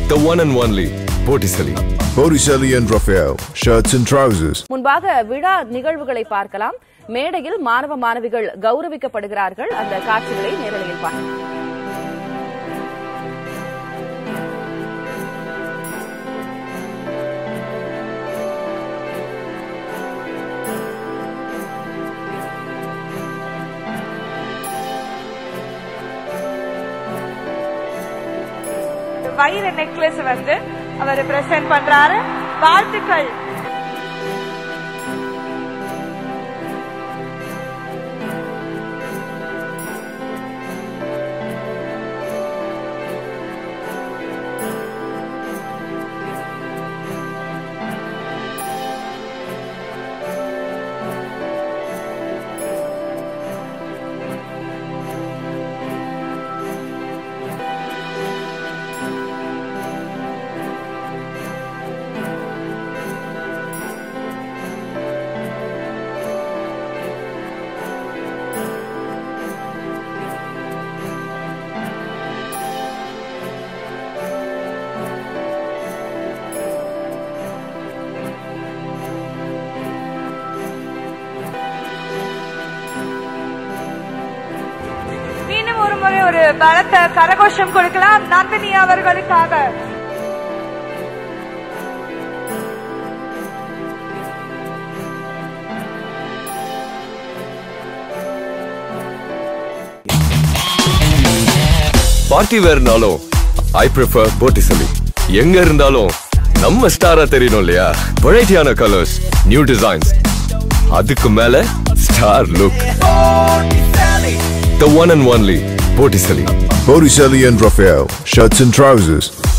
The one and only Botticelli. Botticelli and Raphael, shirts and trousers. முன்பாக விழா நிகழ்வுகளை பார்க்கலாம் மேடையில் மாணவ மாணவிகள் கௌரவிக்கப்படுகிறார்கள் அந்த காட்சிகளை நேரலையில் பார்க்கலாம் வைர நெக்லஸ் வந்து அவர் பிரசன்ட் பண்றாரு வாழ்த்துக்கள் மீண்டும் ஒரு முறை ஒரு பலத்த கரகோஷம் கொடுக்கலாம் நந்தினி அவர்களுக்காக பார்ட்டி வேர்னாலும் ஐ ப்ரிஃபர் Botticelli. எங்க இருந்தாலும் நம்ம ஸ்டாரா தெரியணும் இல்லையா வெரைட்டியான கலர்ஸ் நியூ டிசைன்ஸ் அதுக்கு மேல star look The one and only Botticelli. Botticelli and Raphael, shirts and trousers.